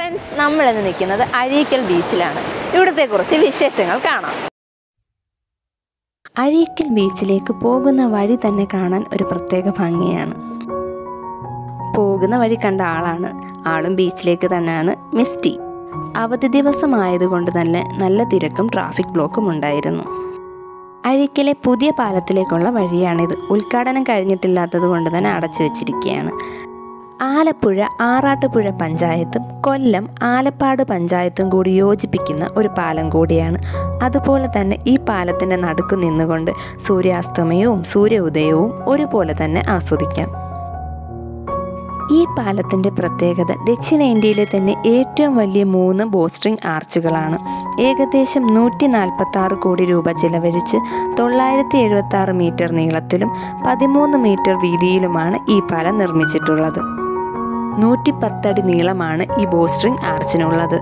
friends നമ്മൾ ഇന്ന് നിൽക്കുന്നത് അഴീക്കൽ ബീച്ചിലാണ് ഇവിടുത്തെ കുറച്ച് വിശേഷങ്ങൾ കാണാം അഴീക്കൽ ബീച്ചിലേക്ക് പോകുന്ന വഴി തന്നെ കാണാൻ ഒരു പ്രത്യേക ഭംഗിയാണ് പോകുന്ന വഴി കണ്ട ആളാണ് ആളും ബീച്ചിലേക്ക് തന്നെയാണ് മിസ്റ്റി അവധി ദിവസമായതുകൊണ്ട് തന്നെ നല്ല തിരക്കും ട്രാഫിക് ബ്ലോക്കും ഉണ്ടായിരുന്നു അഴീക്കലെ പുതിയ പാലത്തിലേക്കുള്ള വഴിയാണിത് ഉദ്ഘാടനം കഴിഞ്ഞിട്ടില്ലാത്തത് കൊണ്ട് തന്നെ അടച്ചു വെച്ചിരിക്കുകയാണ് ആലപ്പുഴ ആറാട്ടുപുഴ പഞ്ചായത്തും കൊല്ലം ആലപ്പാട് പഞ്ചായത്തും കൂടി യോജിപ്പിക്കുന്ന ഒരു പാലം കൂടിയാണ് അതുപോലെ തന്നെ ഈ പാലത്തിൻ്റെ നടുക്ക് നിന്നുകൊണ്ട് സൂര്യാസ്തമയവും സൂര്യോദയവും ഒരുപോലെ തന്നെ ആസ്വദിക്കാം ഈ പാലത്തിൻ്റെ പ്രത്യേകത ദക്ഷിണേന്ത്യയിലെ തന്നെ ഏറ്റവും വലിയ മൂന്ന് ബോസ്ട്രിംഗ് ആർച്ചുകളാണ് ഏകദേശം നൂറ്റി നാൽപ്പത്തി ആറ് കോടി രൂപ ചിലവഴിച്ച് തൊള്ളായിരത്തി എഴുപത്തി ആറ് മീറ്റർ നീളത്തിലും പതിമൂന്ന് മീറ്റർ വീതിയിലുമാണ് ഈ പാലം നിർമ്മിച്ചിട്ടുള്ളത് നൂറ്റി പത്തടി നീളമാണ് ഈ ബോസ്ട്രിംഗ് ആർച്ചിനുള്ളത്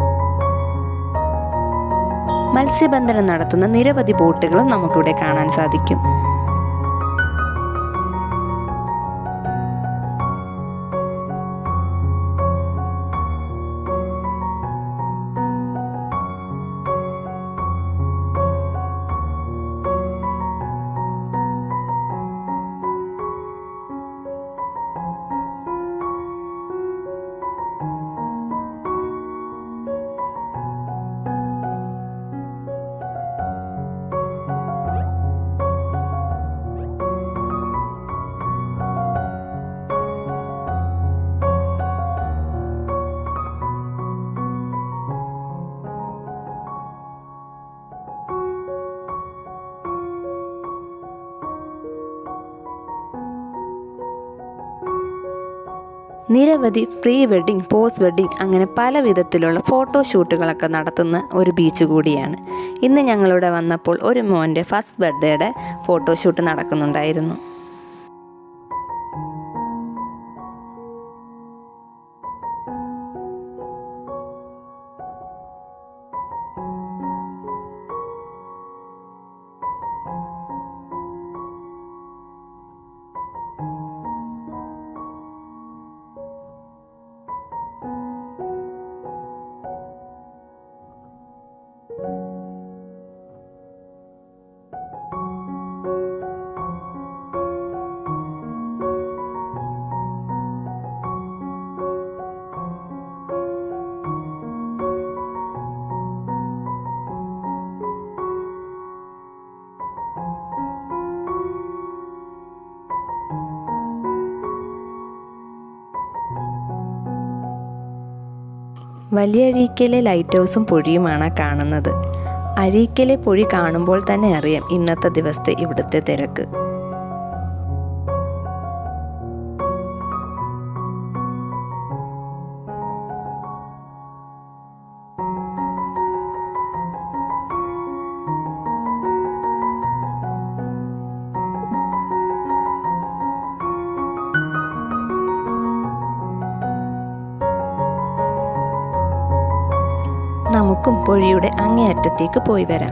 മത്സ്യബന്ധനം നടത്തുന്ന നിരവധി ബോട്ടുകളും നമുക്കിവിടെ കാണാൻ സാധിക്കും നിരവധി പ്രീ വെഡ്ഡിംഗ് പോസ്റ്റ് വെഡ്ഡിംഗ് അങ്ങനെ പല വിധത്തിലുള്ള ഫോട്ടോഷൂട്ടുകളൊക്കെ നടത്തുന്ന ഒരു ബീച്ച് കൂടിയാണ് ഇന്ന് ഞങ്ങളിവിടെ വന്നപ്പോൾ ഒരു മോൻ്റെ ഫസ്റ്റ് ബർത്ത്ഡേയുടെ ഫോട്ടോഷൂട്ട് നടക്കുന്നുണ്ടായിരുന്നു വലിയ അഴീക്കലെ ലൈറ്റ് ഹൗസും പൊഴിയുമാണ് കാണുന്നത് അഴീക്കലെ പൊഴി കാണുമ്പോൾ തന്നെ അറിയാം ഇന്നത്തെ ദിവസത്തെ ഇവിടുത്തെ തിരക്ക് നമുക്കും പൊഴിയുടെ അങ്ങേയറ്റത്തേക്ക് പോയി വരാം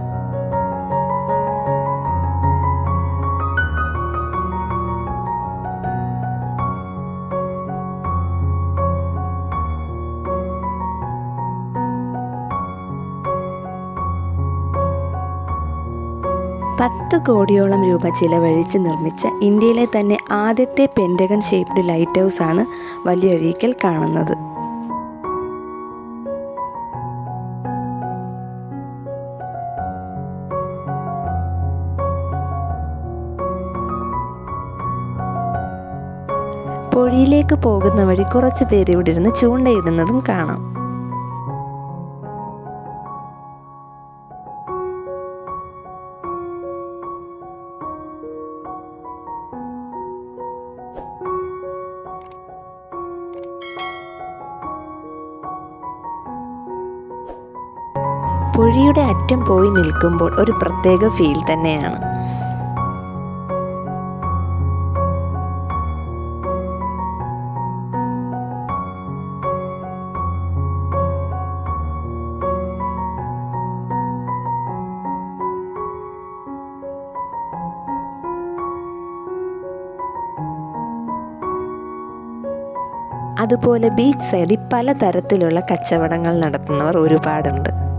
പത്ത് കോടിയോളം രൂപ ചിലവഴിച്ച് നിർമ്മിച്ച ഇന്ത്യയിലെ തന്നെ ആദ്യത്തെ പെൻഡഗൺ ഷേപ്ഡ് ലൈറ്റ് ഹൗസ് ആണ് വലിയഴീക്കൽ കാണുന്നത് പൊഴിയിലേക്ക് പോകുന്ന വഴി കുറച്ച് പേര് ഇവിടെ ഇരുന്ന് ചൂണ്ടയിടുന്നതും കാണാം പുഴയുടെ അറ്റം പോയി നിൽക്കുമ്പോൾ ഒരു പ്രത്യേക ഫീൽ തന്നെയാണ് അതുപോലെ ബീച്ച് സൈഡിൽ പലതരത്തിലുള്ള കച്ചവടങ്ങൾ നടത്തുന്നവർ ഒരുപാടുണ്ട്